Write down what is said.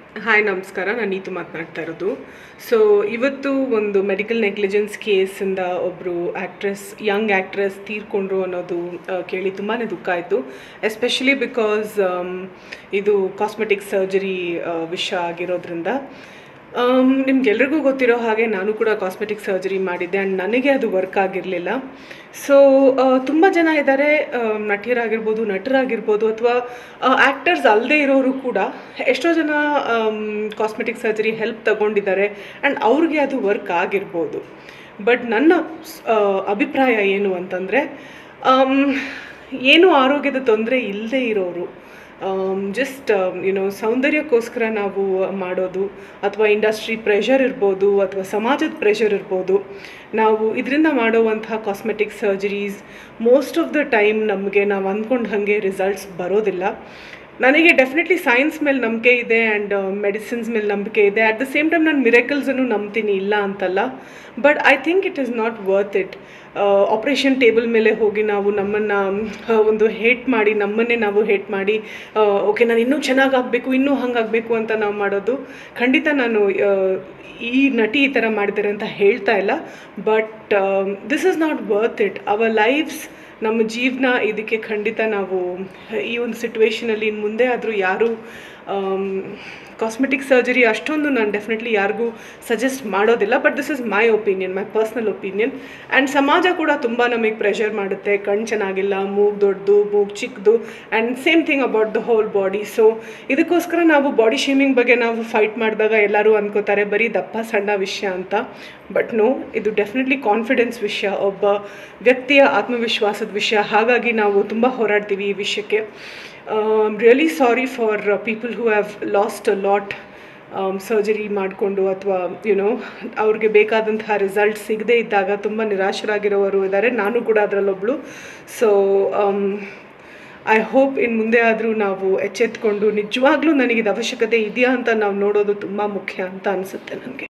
hi ನಮಸ್ಕಾರ ನಾನು ನೀತು ಮಾತನಾಡ್ತಾ ಇರೋದು ಸೊ ಇವತ್ತು ಒಂದು ಮೆಡಿಕಲ್ ನೆಗ್ಲಿಜೆನ್ಸ್ ಕೇಸಿಂದ ಒಬ್ಬರು ಆ್ಯಕ್ಟ್ರೆಸ್ ಯಂಗ್ ಆ್ಯಕ್ಟ್ರೆಸ್ ತೀರ್ಕೊಂಡ್ರು ಅನ್ನೋದು ಆ, ಕೇಳಿ ತುಂಬಾ ದುಃಖ ಆಯಿತು ಎಸ್ಪೆಷಲಿ ಬಿಕಾಸ್ ಇದು ಕಾಸ್ಮೆಟಿಕ್ ಸರ್ಜರಿ ವಿಷಯ ಆಗಿರೋದ್ರಿಂದ ನಿಮ್ಗೆಲ್ರಿಗೂ ಗೊತ್ತಿರೋ ಹಾಗೆ ನಾನು ಕೂಡ ಕಾಸ್ಮೆಟಿಕ್ ಸರ್ಜರಿ ಮಾಡಿದ್ದೆ ಆ್ಯಂಡ್ ನನಗೆ ಅದು ವರ್ಕ್ ಆಗಿರಲಿಲ್ಲ ಸೊ ತುಂಬ ಜನ ಇದ್ದಾರೆ ನಟಿಯರಾಗಿರ್ಬೋದು ನಟರಾಗಿರ್ಬೋದು ಅಥವಾ ಆ್ಯಕ್ಟರ್ಸ್ ಅಲ್ಲದೆ ಇರೋರು ಕೂಡ ಎಷ್ಟೋ ಜನ ಕಾಸ್ಮೆಟಿಕ್ ಸರ್ಜರಿ ಹೆಲ್ಪ್ ತಗೊಂಡಿದ್ದಾರೆ ಆ್ಯಂಡ್ ಅವ್ರಿಗೆ ಅದು ವರ್ಕ್ ಆಗಿರ್ಬೋದು ಬಟ್ ನನ್ನ ಸ್- ಆ, ಅಭಿಪ್ರಾಯ ಏನು ಅಂತಂದರೆ ಏನು ಆರೋಗ್ಯದ ತೊಂದರೆ ಇಲ್ಲದೆ ಇರೋರು ಜಸ್ಟ್ ಯುನೋ ಸೌಂದರ್ಯಕ್ಕೋಸ್ಕರ ನಾವು ಮಾಡೋದು ಅಥವಾ ಇಂಡಸ್ಟ್ರಿ ಪ್ರೆಷರ್ ಇರ್ಬೋದು ಅಥವಾ ಸಮಾಜದ ಪ್ರೆಷರ್ ಇರ್ಬೋದು ನಾವು ಇದರಿಂದ ಮಾಡುವಂತಹ cosmetic surgeries most of the time ನಮಗೆ ನಾವು ಅಂದ್ಕೊಂಡು ಹಾಗೆ ರಿಸಲ್ಟ್ಸ್ ಬರೋದಿಲ್ಲ ನನಗೆ ಡೆಫಿನೆಟ್ಲಿ ಸೈನ್ಸ್ ಮೇಲೆ ನಂಬಿಕೆ ಇದೆ ಆ್ಯಂಡ್ ಮೆಡಿಸಿನ್ಸ್ ಮೇಲೆ ನಂಬಿಕೆ ಇದೆ ಅಟ್ ದ ಸೇಮ್ ಟೈಮ್ ನಾನು ಮಿರಕಲ್ಸನ್ನು ನಂಬ್ತೀನಿ ಇಲ್ಲ ಅಂತಲ್ಲ but I think it is not worth it operation table ಮೇಲೆ ಹೋಗಿ ನಾವು ನಮ್ಮನ್ನು ಒಂದು ಹೇಟ್ ಮಾಡಿ ನಮ್ಮನ್ನೇ ನಾವು ಹೇಟ್ ಮಾಡಿ ಓಕೆ ನಾನು ಇನ್ನೂ ಚೆನ್ನಾಗಿ ಆಗಬೇಕು ಇನ್ನೂ ಹಂಗಾಗಬೇಕು ಅಂತ ನಾವು ಮಾಡೋದು ಖಂಡಿತ ನಾನು ಆ, ಈ ನಟಿ ಈ ಥರ ಮಾಡಿದ್ದಾರೆ ಅಂತ ಹೇಳ್ತಾ ಇಲ್ಲ but this is not worth it our lives ನಮ್ಮ ಜೀವನ ಇದಕ್ಕೆ ಖಂಡಿತ ನಾವು ಈ ಒಂದು ಸಿಚುವೇಶನಲ್ಲಿ ಇನ್ನು ಮುಂದೆ ಆದರೂ ಯಾರು ಕಾಸ್ಮೆಟಿಕ್ ಸರ್ಜರಿ ಅಷ್ಟೊಂದು ನಾನು ಡೆಫಿನೆಟ್ಲಿ ಯಾರಿಗೂ ಸಜೆಸ್ಟ್ ಮಾಡೋದಿಲ್ಲ but this is my opinion my personal opinion and ಸಮಾಜ ಕೂಡ ತುಂಬ ನಮಗೆ ಪ್ರೆಷರ್ ಮಾಡುತ್ತೆ ಕಣ್ಣು ಚೆನ್ನಾಗಿಲ್ಲ ಮೂಗ್ ದೊಡ್ಡದು ಮೂಗ್ ಚಿಕ್ಕದು and same thing about the whole body so ಇದಕ್ಕೋಸ್ಕರ ನಾವು ಬಾಡಿ ಶೇಮಿಂಗ್ ಬಗ್ಗೆ ನಾವು ಫೈಟ್ ಮಾಡಿದಾಗ ಎಲ್ಲರೂ ಅನ್ಕೋತಾರೆ ಬರೀ ದಪ್ಪ ಸಣ್ಣ ವಿಷಯ ಅಂತ ಬಟ್ ನೋ ಇದು ಡೆಫಿನೆಟ್ಲಿ ಕಾನ್ಫಿಡೆನ್ಸ್ ವಿಷಯ ಒಬ್ಬ ವ್ಯಕ್ತಿಯ ಆತ್ಮವಿಶ್ವಾಸದ ವಿಷಯ ಹಾಗಾಗಿ ನಾವು ತುಂಬ ಹೋರಾಡ್ತೀವಿ ಈ ವಿಷಯಕ್ಕೆ really sorry for people who have lost a lot surgery ಮಾಡಿಕೊಂಡು ಅಥವಾ ಯುನೋ ಅವ್ರಿಗೆ ಬೇಕಾದಂತಹ ರಿಸಲ್ಟ್ ಸಿಗದೇ ಇದ್ದಾಗ ತುಂಬ ನಿರಾಶರಾಗಿರೋರು ಇದ್ದಾರೆ ನಾನು ಕೂಡ ಅದರಲ್ಲೊಬ್ಳು ಸೊ ಐ ಹೋಪ್ ಇನ್ನು ಮುಂದೆ ಆದರೂ ನಾವು ಎಚ್ಚೆತ್ಕೊಂಡು ನಿಜವಾಗ್ಲೂ ನನಗಿದು ಅವಶ್ಯಕತೆ ಇದೆಯಾ ಅಂತ ನಾವು ನೋಡೋದು ತುಂಬ ಮುಖ್ಯ ಅಂತ ಅನಿಸುತ್ತೆ ನನಗೆ